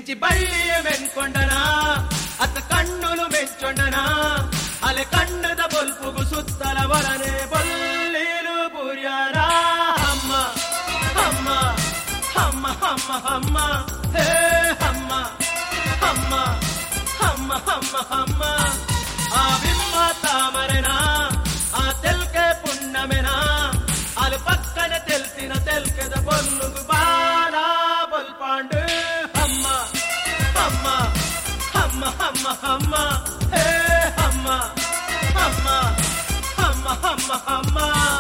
ಬಿಚ್ಚಿ ಬಳ್ಳಿಯ ಮೆನ್ಕೊಂಡನ ಅತ್ತ ಕಣ್ಣುಲು ಮೆಚ್ಚೊಂಡನ ಅಲೆ ಕಣ್ಣದ ಬೊಲ್ಪುಗು ಸುತ್ತಲ ಬರನೆ ಬೊಲ್ಲೀಲು ಬುರ್ಯಾರ ಅಮ್ಮ ಅಮ್ಮ ಅಮ್ಮ ಅಮ್ಮ ಅಮ್ಮ ಹೇ ಅಮ್ಮ అమ్మ అమ్మ అమ్మ అమ్మ ఆ విమ్మ తామరెనా ఆ తెల్కే పున్నమెనా అది పక్కన తెలిసిన తెల్కెద బొల్లుగు బాలా బొల్పాండు అమ్మ అమ్మ అమ్మ అమ్మ అమ్మ హే అమ్మ అమ్మ అమ్మ అమ్మ అమ్మ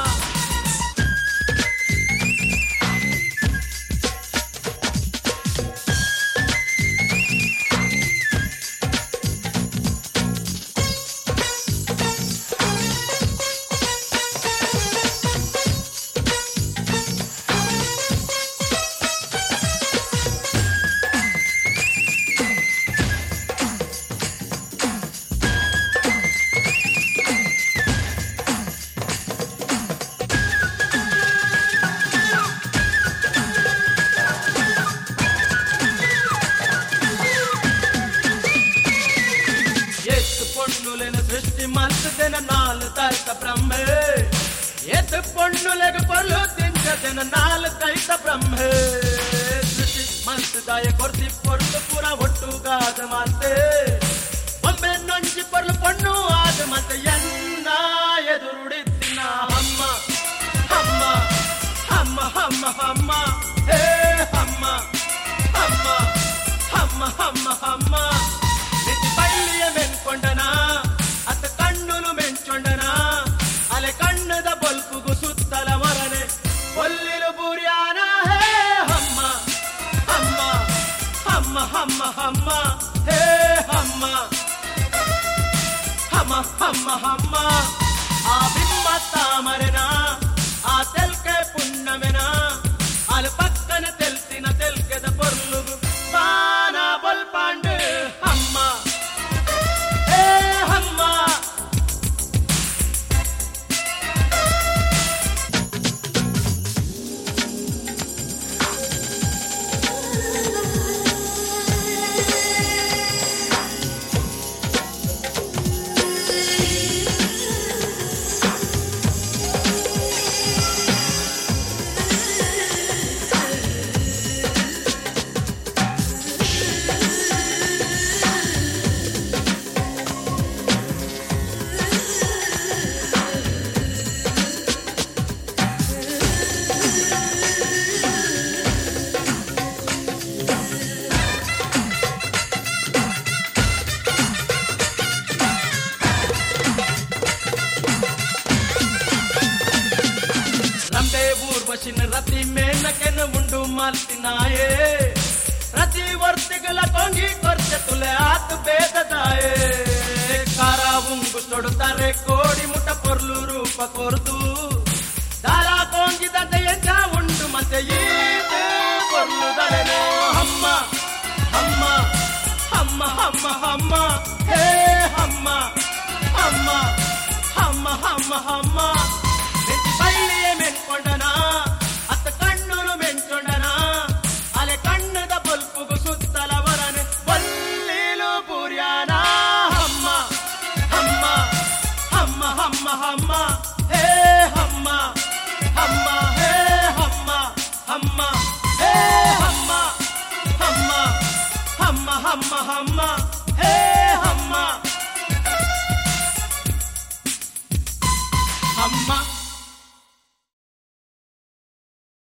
ಎತ್ತು ಪೊಣ್ಣುಲೆನ ಸೃಷ್ಟಿ ಮಲ್ತದೆನ ನಾಲ್ ತರ್ಕ ಬ್ರಹ್ಮೆ ಎತ್ತು ಪೊಣ್ಣುಲೆಗ ಪೊರ್ಲು ತಿಂಚದೆನ ನಾಲ್ ತೈತ ಬ್ರಹ್ಮೆ ಸೃಷ್ಟಿ ಮಲ್ತದಾಯ ಕೊರ್ತಿ ಪೊರ್ಲು ಪುರ ಒಟ್ಟುಗಾದ ಮಾತೆ ಒಮ್ಮೆ ನೊಂಜಿ ಪೊರ್ಲು ಪೊಣ್ಣು ಆದ ಮತ್ತೆ ಎನ್ನ ಎದುರುಡಿತ್ತಿನ ಅಮ್ಮ ಅಮ್ಮ ಅಮ್ಮ ಅಮ್ಮ ಅಮ್ಮ ಹೇ ಅಮ್ಮ ಅಮ್ಮ ಅಮ್ಮ ಅಮ್ಮ ಅಮ್ಮ నిన్ను పల్లియ మెంకొండనా అత కన్నులు మెంచొండనా అలె కಣ್ಣద బొల్పుగు సుత్తల వరనే ఒల్లిలు బుర్యానా హే హమ్మ హమ్మ హమ్మ హమ్మ హమ్మ హే హమ్మ హమ్మ హమ్మ హమ్మ ఆ బిమ్మ తామరెనా ఆ తెల్కే పున్నమెనా అలు పక్కన తెల్సిన తెల్కెద పొర్లుగు బానా బొల్పాండు అమ్మ ఏ అమ్మ ರಂಬೆ ಊರ್ವಶಿನ ರತಿ ಮೇನಕೆನ ಉಂಡು ಮಲ್ತಿನಾಯೇ ರತಿ ವರ್ತಿಗಳ ಕೊಂಗಿ ಕೊರ್ಚೆ ತುಲೆ ಆತು ಬೇದದಾಯೇ ಕಾರ ಉಂಗು ತೊಡುತ್ತಾರೆ ಕೋಡಿ ಮುಟ ಪೊರ್ಲು ರೂಪ ಕೊರ್ದು ದಾರ ಕೊಂಗಿದಂತೆ ಎಂಜ ಉಂಡು ಮತ್ತೆ ಈತೆ ಪೊರ್ಲು ದಳೆನೋ ಅಮ್ಮ ಅಮ್ಮ ಅಮ್ಮ ಅಮ್ಮ ಅಮ್ಮ ಹೇ ಅಮ್ಮ ಅಮ್ಮ ಅಮ್ಮ ಅಮ್ಮ ಅಮ್ಮ